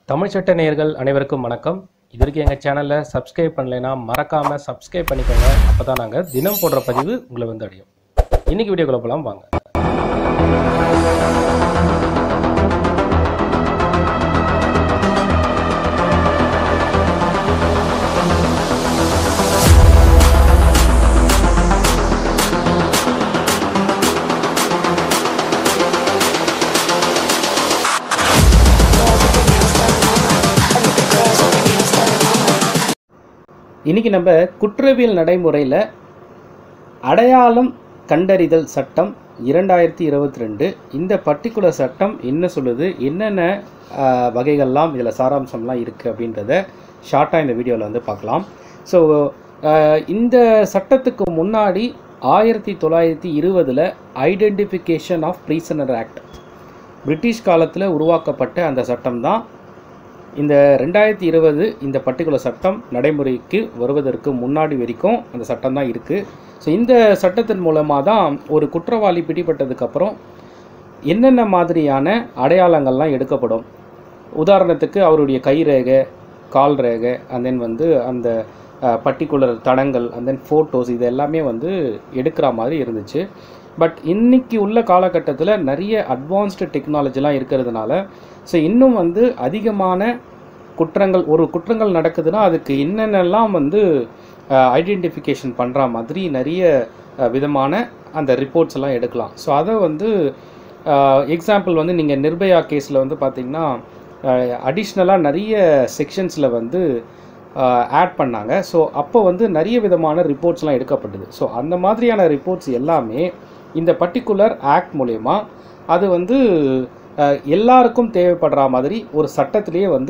தமிழ் சட்ட நேயர்கள் அனைவருக்கும் வணக்கம் இது வரைக்கும் எங்கள் சேனலை சப்ஸ்கிரைப் பண்ணலைன்னா மறக்காமல் சப்ஸ்கிரைப் பண்ணிக்கோங்க அப்போ தான் நாங்கள் தினம் போடுற பதிவு உங்களை வந்து அடையும் இன்னைக்கு வீடியோக்குள்ள போகலாம் வாங்க இன்னைக்கு நம்ம குற்றவியல் நடைமுறையில் அடையாளம் கண்டறிதல் சட்டம் இரண்டாயிரத்தி இருபத்தி ரெண்டு இந்த பர்டிகுலர் சட்டம் என்ன சொல்லுது என்னென்ன ஆஹ், வகைகள்லாம் இதில் சாராம்சம்லாம் இருக்குது அப்படின்றத ஷார்ட்டாக இந்த வீடியோவில் வந்து பார்க்கலாம் ஸோ இந்த சட்டத்துக்கு முன்னாடி ஆயிரத்தி தொள்ளாயிரத்தி இருபதில் identification of prisoner act British காலத்தில் உருவாக்கப்பட்ட அந்த சட்டம் தான் இந்த ரெண்டாயிரத்தி இருபது இந்த பர்டிகுலர் சட்டம் நடைமுறைக்கு வருவதற்கு முன்னாடி வரைக்கும் அந்த சட்டம் தான் இருக்குது ஸோ இந்த சட்டத்தின் மூலமாக தான் ஒரு குற்றவாளி பிடிபட்டதுக்கப்புறம் என்னென்ன மாதிரியான அடையாளங்கள்லாம் எடுக்கப்படும் உதாரணத்துக்கு அவருடைய கை ரேகை கால் ரேகை அண்ட் தென் வந்து அந்த பர்டிகுலர் தடங்கள் அண்ட் தென் ஃபோட்டோஸ் இது எல்லாமே வந்து எடுக்கிற மாதிரி இருந்துச்சு பட் இன்னைக்கு உள்ள காலகட்டத்தில் நிறைய அட்வான்ஸ்டு டெக்னாலஜிலாம் இருக்கிறதுனால ஸோ இன்னும் வந்து அதிகமான குற்றங்கள் ஒரு குற்றங்கள் நடக்குதுன்னா அதுக்கு என்னென்னலாம் வந்து ஐடென்டிஃபிகேஷன் பண்ணுற மாதிரி நிறைய அஹ், விதமான அந்த ரிப்போர்ட்ஸ் எல்லாம் எடுக்கலாம் ஸோ அதை வந்து எக்ஸாம்பிள் வந்து நீங்கள் நிர்பயா கேஸில் வந்து பார்த்தீங்கன்னா அடிஷ்னலாக நிறைய செக்ஷன்ஸில் வந்து ஆட் பண்ணாங்க ஸோ அப்போ வந்து நிறைய விதமான ரிப்போர்ட்ஸ்லாம் எடுக்கப்பட்டது ஸோ அந்த மாதிரியான ரிப்போர்ட்ஸ் எல்லாமே இந்த பர்டிகுலர் ஆக்ட் மூலயமா அது வந்து அஹ், எல்லாருக்கும் தேவைப்படுற மாதிரி ஒரு சட்டத்திலேயே வந்து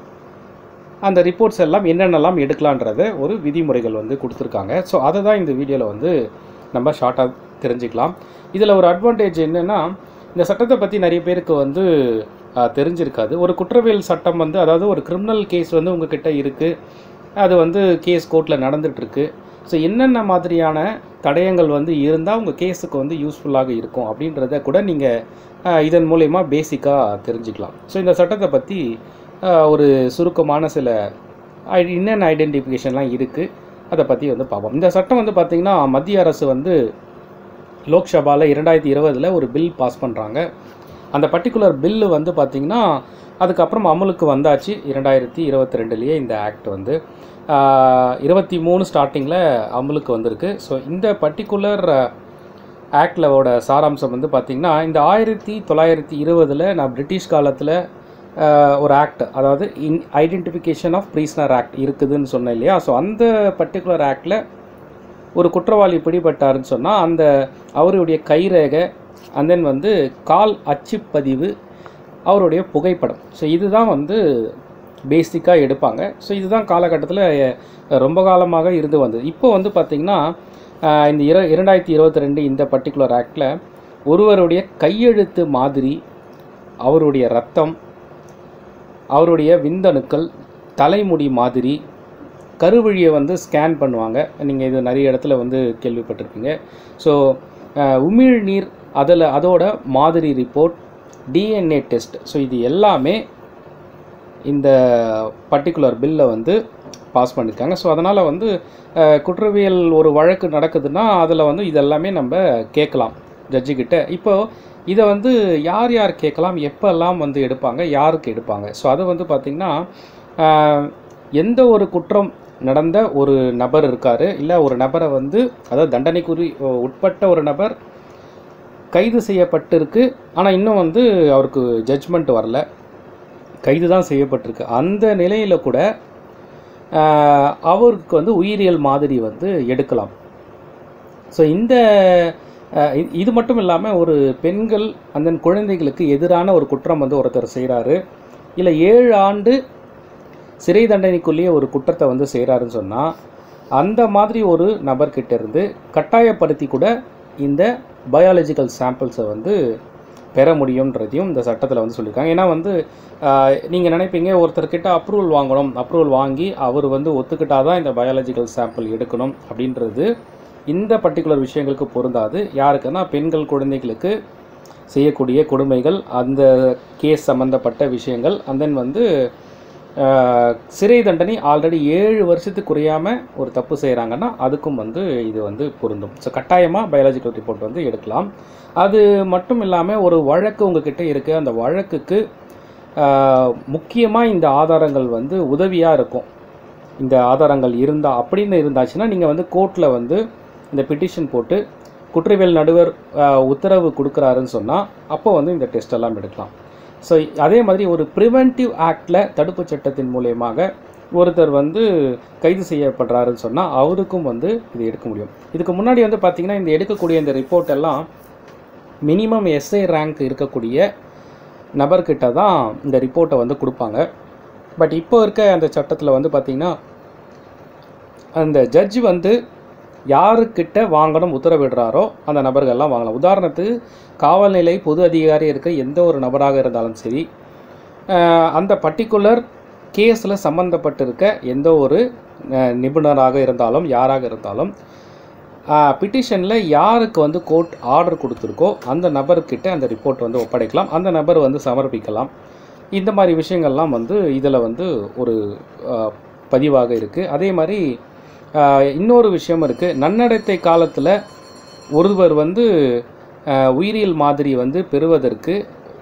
அந்த ரிப்போர்ட்ஸ் எல்லாம் என்னென்னலாம் எடுக்கலான்றத ஒரு விதிமுறைகள் வந்து கொடுத்துருக்காங்க ஸோ அதை தான் இந்த வீடியோவில் வந்து நம்ம ஷார்ட்டாக தெரிஞ்சுக்கலாம் இதில் ஒரு அட்வான்டேஜ் என்னென்னா இந்த சட்டத்தை பற்றி நிறைய பேருக்கு வந்து ஆஹ், தெரிஞ்சிருக்காது ஒரு குற்றவியல் சட்டம் வந்து அதாவது ஒரு கிரிமினல் கேஸ் வந்து உங்ககிட்ட இருக்குது அது வந்து கேஸ் கோர்ட்டில் நடந்துகிட்ருக்கு ஸோ என்னென்ன மாதிரியான தடயங்கள் வந்து இருந்தால் உங்கள் கேஸுக்கு வந்து யூஸ்ஃபுல்லாக இருக்கும் அப்படின்றத கூட நீங்கள் இதன் மூலயமா பேசிக்காக தெரிஞ்சுக்கலாம் ஸோ இந்த சட்டத்தை பற்றி ஒரு சுருக்கமான சில ஐ- என்னென்ன ஐடென்டிஃபிகேஷன்லாம் இருக்குது அதை பற்றி வந்து பார்ப்போம் இந்த சட்டம் வந்து பார்த்திங்கன்னா மத்திய அரசு வந்து லோக்சபாவில் இரண்டாயிரத்தி இருபதில் ஒரு பில் பாஸ் பண்ணுறாங்க அந்த பர்டிகுலர் பில்லு வந்து பார்த்திங்கன்னா அதுக்கப்புறம் அமலுக்கு வந்தாச்சு இரண்டாயிரத்தி இருபத்தி ரெண்டுலேயே இந்த ஆக்ட் வந்து இருபத்தி மூணு ஸ்டார்டிங்கில் அமலுக்கு வந்திருக்கு ஸோ இந்த பர்டிகுலர் ஆக்ட்லோட சாராம்சம் வந்து பார்த்திங்கன்னா இந்த ஆயிரத்தி தொள்ளாயிரத்தி இருபதில் நான் பிரிட்டிஷ் காலத்தில் ஒரு ஆக்ட் அதாவது in identification of prisoner act இருக்குதுன்னு சொன்னேன் இல்லையா ஸோ அந்த பர்டிகுலர் ஆக்டில் ஒரு குற்றவாளி பிடிபட்டாருன்னு சொன்னால் அந்த அவருடைய கைரேகை and then வந்து கால் அச்சுப்பதிவு அவருடைய புகைப்படம் ஸோ இதுதான் வந்து பேசிக்காக எடுப்பாங்க ஸோ இதுதான் காலகட்டத்தில் ரொம்ப காலமாக இருந்து வந்தது இப்போ வந்து பார்த்திங்கன்னா ஆஹ், இந்த இர இரண்டாயிரத்தி இருபத்தி ரெண்டு இந்த பர்டிகுலர் ஆக்டில் ஒருவருடைய கையெழுத்து மாதிரி அவருடைய ரத்தம் அவருடைய விந்தணுக்கள் தலைமுடி மாதிரி கருவழியை வந்து ஸ்கேன் பண்ணுவாங்க நீங்கள் இது நிறைய இடத்துல வந்து கேள்விப்பட்டிருப்பீங்க ஸோ உமிழ்நீர் அதில் அதோட மாதிரி ரிப்போர்ட் டிஎன்ஏ டெஸ்ட் ஸோ இது எல்லாமே இந்த பர்டிகுலர் பில்லை வந்து பாஸ் பண்ணியிருக்காங்க ஸோ அதனால் வந்து அஹ், குற்றவியல் ஒரு வழக்கு நடக்குதுன்னா அதில் வந்து இதெல்லாமே நம்ம கேட்கலாம் ஜட்ஜுக்கிட்ட இப்போ இதை வந்து யார் யார் கேட்கலாம் எப்பெல்லாம் வந்து எடுப்பாங்க யாருக்கு எடுப்பாங்க ஸோ அது வந்து பார்த்திங்கன்னா அஹ், எந்த ஒரு குற்றம் நடந்த ஒரு நபர் இருக்கார் இல்லை ஒரு நபரை வந்து அதாவது தண்டனைக்குறி உட்பட்ட ஒரு நபர் கைது செய்யப்பட்டிருக்கு ஆனால் இன்னும் வந்து அவருக்கு ஜட்ஜ்மெண்ட் வரல கைது தான் செய்யப்பட்டிருக்கு அந்த நிலையில் கூட ஆஹ், அவருக்கு வந்து உயிரியல் மாதிரி வந்து எடுக்கலாம் ஸோ இந்த ஆஹ், இ- இது மட்டும் இல்லாமல் ஒரு பெண்கள் அந்த குழந்தைகளுக்கு எதிரான ஒரு குற்றம் வந்து ஒருத்தர் செய்கிறாரு இல்லை ஏழு ஆண்டு சிறை தண்டனைக்குள்ளேயே ஒரு குற்றத்தை வந்து செய்கிறாருன்னு சொன்னால் அந்த மாதிரி ஒரு நபர்கிட்ட இருந்து கட்டாயப்படுத்தி கூட இந்த பயாலஜிக்கல் சாம்பிள்ஸை வந்து பெற முடியுன்றதையும் இந்த சட்டத்தில் வந்து சொல்லியிருக்காங்க ஏன்னா வந்து நீங்கள் நினைப்பீங்க ஒருத்தர்கிட்ட அப்ரூவல் வாங்கணும் அப்ரூவல் வாங்கி அவர் வந்து ஒத்துக்கிட்டாதான் இந்த பயாலஜிக்கல் சாம்பிள் எடுக்கணும் அப்படின்றது இந்த பர்டிகுலர் விஷயங்களுக்கு பொருந்தாது யாருக்குன்னா பெண்கள் குழந்தைகளுக்கு செய்யக்கூடிய கொடுமைகள் அந்த கேஸ் சம்மந்தப்பட்ட விஷயங்கள் and then வந்து ஆஹ், சிறை தண்டனை ஆல்ரெடி ஏழு வருஷத்துக்கு குறையாமல் ஒரு தப்பு செய்கிறாங்கன்னா அதுக்கும் வந்து இது வந்து பொருந்தும் ஸோ கட்டாயமாக பயாலஜிக்கல் ரிப்போர்ட் வந்து எடுக்கலாம் அது மட்டும் இல்லாமல் ஒரு வழக்கு உங்ககிட்ட இருக்குது அந்த வழக்குக்கு முக்கியமாக இந்த ஆதாரங்கள் வந்து உதவியாக இருக்கும் இந்த ஆதாரங்கள் இருந்தா அப்படின்னு இருந்தாச்சுன்னா நீங்கள் வந்து கோர்ட்டில் வந்து இந்த பிட்டிஷன் போட்டு குற்றவியல் நடுவர் ஆஹ், உத்தரவு கொடுக்குறாருன்னு சொன்னால் அப்போ வந்து இந்த டெஸ்ட் எல்லாம் எடுக்கலாம் ஸோ அதே மாதிரி ஒரு ப்ரிவென்டிவ் ஆக்டில் தடுப்பு சட்டத்தின் மூலயமாக ஒருத்தர் வந்து கைது செய்யப்படுறாருன்னு சொன்னால் அவருக்கும் வந்து இது எடுக்க முடியும் இதுக்கு முன்னாடி வந்து பார்த்திங்கன்னா இந்த எடுக்கக்கூடிய இந்த ரிப்போர்ட் எல்லாம் மினிமம் எஸ்ஐ ரேங்க் இருக்கக்கூடிய நபர்கிட்ட தான் இந்த ரிப்போர்ட்டை வந்து கொடுப்பாங்க பட் இப்போ இருக்க அந்த சட்டத்தில் வந்து பார்த்திங்கன்னா அந்த ஜட்ஜ் வந்து யாருக்கிட்ட வாங்கணும் உத்தரவிடுறாரோ அந்த நபர்கள்லாம் வாங்கலாம் உதாரணத்துக்கு காவல் நிலை பொது அதிகாரி இருக்க எந்த ஒரு நபராக இருந்தாலும் சரி அஹ், அந்த பர்டிகுலர் கேஸில் சம்மந்தப்பட்டிருக்க எந்த ஒரு அஹ், நிபுணராக இருந்தாலும் யாராக இருந்தாலும் பிட்டிஷனில் யாருக்கு வந்து கோர்ட் ஆர்டர் கொடுத்துருக்கோ அந்த நபர்கிட்ட அந்த ரிப்போர்ட் வந்து ஒப்படைக்கலாம் அந்த நபர் வந்து சமர்ப்பிக்கலாம் இந்த மாதிரி விஷயங்கள்லாம் வந்து இதில் வந்து ஒரு அஹ், பதிவாக இருக்குது அதே மாதிரி அஹ், இன்னொரு விஷயம் இருக்குது நன்னடத்தை காலத்தில் ஒருவர் வந்து அஹ், உயிரியல் மாதிரி வந்து பெறுவதற்கு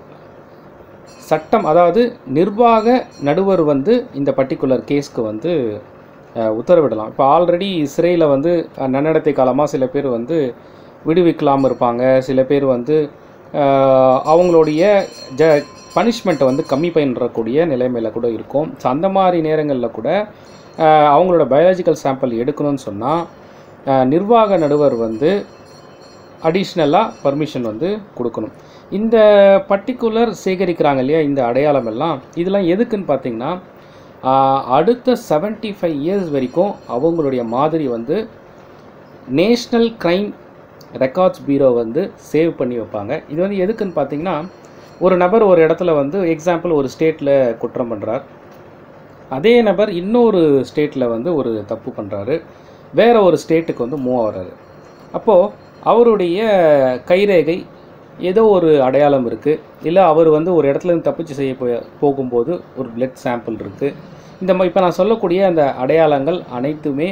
சட்டம் அதாவது நிர்வாக நடுவர் வந்து இந்த பர்டிகுலர் கேஸ்க்கு வந்து அஹ், உத்தரவிடலாம் இப்போ ஆல்ரெடி சிறையில் வந்து அஹ், நன்னடத்தை காலமாக சில பேர் வந்து விடுவிக்கலாம் இருப்பாங்க சில பேர் வந்து அஹ், அவங்களுடைய ஜ பனிஷ்மெண்ட்டை வந்து கம்மி பண்ணுறக்கூடிய நிலைமையில கூட இருக்கும் ஸோ அந்த மாதிரி நேரங்களில் கூட அஹ், அவங்களோட பயாலஜிக்கல் சாம்பிள் எடுக்கணும்னு சொன்னால் நிர்வாக நடுவர் வந்து அடிஷ்னலாக பர்மிஷன் வந்து கொடுக்கணும் இந்த பர்டிகுலர் சேகரிக்கிறாங்க இல்லையா இந்த அடையாளம் எல்லாம் இதெல்லாம் எதுக்குன்னு பார்த்தீங்கன்னா ஆஹ், அடுத்த 75 ஃபைவ் இயர்ஸ் வரைக்கும் அவங்களுடைய மாதிரி வந்து நேஷ்னல் க்ரைம் ரெக்கார்ட்ஸ் பீரோ வந்து சேவ் பண்ணி வைப்பாங்க இது வந்து எதுக்குன்னு பார்த்தீங்கன்னா ஒரு நபர் ஒரு இடத்துல வந்து எக்ஸாம்பிள் ஒரு ஸ்டேட்டில் குற்றம் பண்ணுறார் அதே நபர் இன்னொரு ஸ்டேட்டில் வந்து ஒரு தப்பு பண்ணுறாரு வேற ஒரு ஸ்டேட்டுக்கு வந்து மூவ் ஆகிறாரு அப்போது அவருடைய கைரேகை ஏதோ ஒரு அடையாளம் இருக்குது இல்லை அவர் வந்து ஒரு இடத்துல இருந்து தப்பிச்சு செய்ய போய் போகும்போது ஒரு பிளட் சாம்பிள் இருக்குது இந்த மாதிரி இப்போ நான் சொல்லக்கூடிய அந்த அடையாளங்கள் அனைத்துமே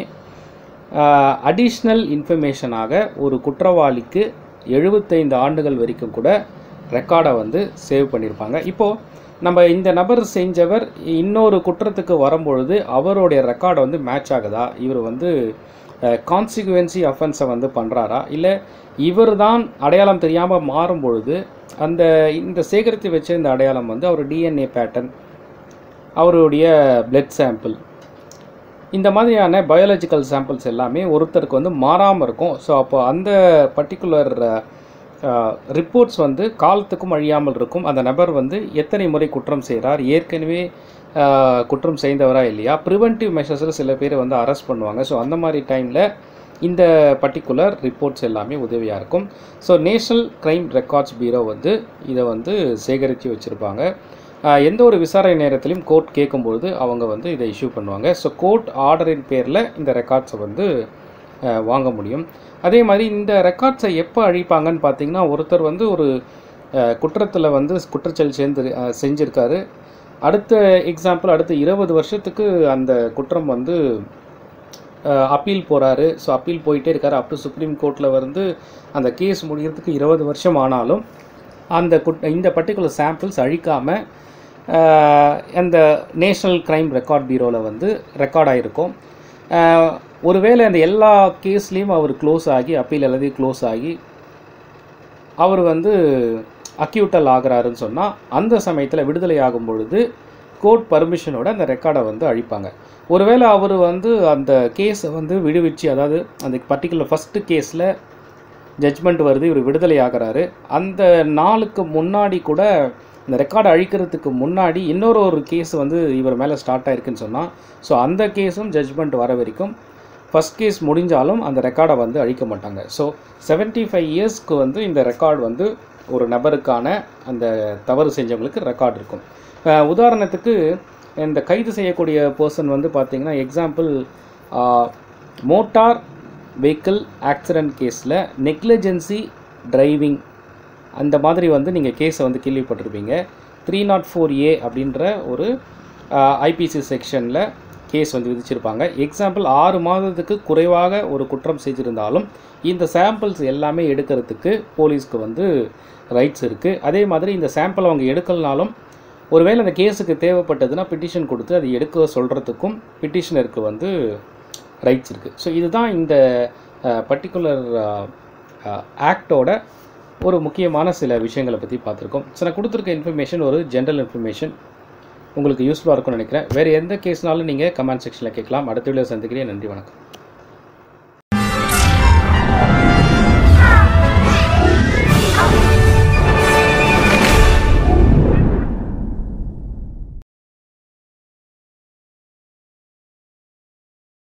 அடிஷ்னல் இன்ஃபர்மேஷனாக ஒரு குற்றவாளிக்கு எழுபத்தைந்து ஆண்டுகள் வரைக்கும் கூட ரெக்கார்டை வந்து சேவ் பண்ணியிருப்பாங்க இப்போது நம்ம இந்த நபர் செஞ்சவர் இன்னொரு குற்றத்துக்கு வரும்பொழுது அவருடைய ரெக்கார்டை வந்து மேட்ச் ஆகுதா இவர் வந்து கான்சிக்வன்சி அஃபென்ஸை வந்து பண்ணுறாரா இல்லை இவர் தான் அடையாளம் தெரியாமல் மாறும் பொழுது அந்த இந்த சேகரித்து வச்ச இந்த அடையாளம் வந்து அவர் டிஎன்ஏ பேட்டர்ன் அவருடைய பிளட் சாம்பிள் இந்த மாதிரியான பயாலஜிக்கல் சாம்பிள்ஸ் எல்லாமே ஒருத்தருக்கு வந்து மாறாமல் இருக்கும் ஸோ அப்போ அந்த பர்டிகுலர் ரிப்போர்ட்ஸ் வந்து காலத்துக்கும் அழியாமல் இருக்கும் அந்த நபர் வந்து எத்தனை முறை குற்றம் செய்கிறார் ஏற்கனவே ஆஹ், குற்றம் செய்தவரா இல்லையா ப்ரிவென்டிவ் மெஷர்ஸில் சில பேர் வந்து அரெஸ்ட் பண்ணுவாங்க ஸோ அந்த மாதிரி டைமில் இந்த பர்டிகுலர் ரிப்போர்ட்ஸ் எல்லாமே உதவியாக இருக்கும் so national crime records bureau வந்து இதை வந்து சேகரித்து வச்சுருப்பாங்க ஆஹ் எந்த ஒரு விசாரணை நேரத்திலையும் கோர்ட் கேட்கும்பொழுது அவங்க வந்து இதை இஷ்யூ பண்ணுவாங்க ஸோ கோர்ட் ஆர்டரின் பேரில் இந்த ரெக்கார்ட்ஸை வந்து ஆஹ் வாங்க முடியும் அதே மாதிரி இந்த ரெக்கார்ட்ஸை எப்போ அழிப்பாங்கன்னு பார்த்தீங்கன்னா ஒருத்தர் வந்து ஒரு குற்றத்தில் வந்து குற்றச்செயல் சேர்ந்து ஆஹ் செஞ்சிருக்காரு அடுத்த எக்ஸாம்பிள் அடுத்த இருபது வருஷத்துக்கு அந்த குற்றம் வந்து அப்பீல் போகிறாரு ஸோ அப்பீல் போயிட்டே இருக்காரு அப் டு சுப்ரீம் கோர்ட்டில் வந்து அந்த கேஸ் முடிகிறதுக்கு இருபது வருஷம் ஆனாலும் அந்த குட் இந்த பர்டிகுலர் சாம்பிள்ஸ் அழிக்காமல் அந்த நேஷ்னல் க்ரைம் ரெக்கார்ட் பீரோவில் வந்து ரெக்கார்ட் ஆகிருக்கும் ஒருவேளை அந்த எல்லா கேஸ்லேயும் அவர் க்ளோஸ் ஆகி அப்பீல் எல்லாத்தையும் க்ளோஸ் ஆகி அவர் வந்து அக்யூட்டல் ஆகுறாருன்னு சொன்னால் அந்த சமயத்தில் விடுதலை ஆகும் பொழுது கோர்ட் பர்மிஷனோட அந்த ரெக்கார்டை வந்து அழிப்பாங்க ஒருவேளை அவர் வந்து அந்த கேஸை வந்து விடுவிச்சு அதாவது அந்த பர்டிகுலர் ஃபஸ்ட்டு கேஸில் ஜட்ஜ்மெண்ட் வருது இவர் விடுதலை ஆகுறாரு அந்த நாளுக்கு முன்னாடி கூட இந்த ரெக்கார்டை அழிக்கிறதுக்கு முன்னாடி இன்னொரு ஒரு கேஸ் வந்து இவர் மேலே ஸ்டார்ட் ஆயிருக்குன்னு சொன்னால் ஸோ அந்த கேஸும் ஜட்ஜ்மெண்ட் வர வரைக்கும் ஃபஸ்ட் கேஸ் முடிஞ்சாலும் அந்த ரெக்கார்டை வந்து அழிக்க மாட்டாங்க ஸோ 75 ஃபைவ் இயர்ஸ்க்கு வந்து இந்த ரெக்கார்டு வந்து ஒரு நபருக்கான அந்த தவறு செஞ்சவங்களுக்கு ரெக்கார்டு இருக்கும் அஹ் உதாரணத்துக்கு இந்த கைது செய்யக்கூடிய பர்சன் வந்து பார்த்தீங்கன்னா எக்ஸாம்பிள் மோட்டார் வெஹிக்கிள் ஆக்சிடென்ட் கேஸில் நெக்லிஜென்சி டிரைவிங் அந்த மாதிரி வந்து நீங்கள் கேஸை வந்து கேள்விப்பட்டிருப்பீங்க த்ரீ நாட் ஃபோர் ஏ அப்படின்ற ஒரு ஐபிசி செக்ஷனில் கேஸ் வந்து விதிச்சிருப்பாங்க எக்ஸாம்பிள் ஆறு மாதத்துக்கு குறைவாக ஒரு குற்றம் செஞ்சுருந்தாலும் இந்த சாம்பிள்ஸ் எல்லாமே எடுக்கிறதுக்கு போலீஸ்க்கு வந்து ரைட்ஸ் இருக்குது அதே மாதிரி இந்த சாம்பிள் அவங்க எடுக்கலனாலும் ஒருவேளை அந்த கேஸுக்கு தேவைப்பட்டதுன்னா பிட்டிஷன் கொடுத்து அதை எடுக்க சொல்கிறதுக்கும் பிட்டிஷனருக்கு வந்து ரைட்ஸ் இருக்குது ஸோ இதுதான் இந்த பர்டிகுலர் ஆக்டோட ஒரு முக்கியமான சில விஷயங்களை பற்றி பார்த்துருக்கோம் ஸோ நான் கொடுத்துருக்க இன்ஃபர்மேஷன் ஒரு ஜென்ரல் இன்ஃபர்மேஷன் உங்களுக்கு யூஸ்ஃபுல்லாக இருக்கும்னு நினைக்கிறேன் வேறு எந்த கேஸ்னாலும் நீங்கள் கமெண்ட் செக்ஷனில் கேட்கலாம் அடுத்த வீடியோ சந்திக்கிறேன் நன்றி வணக்கம்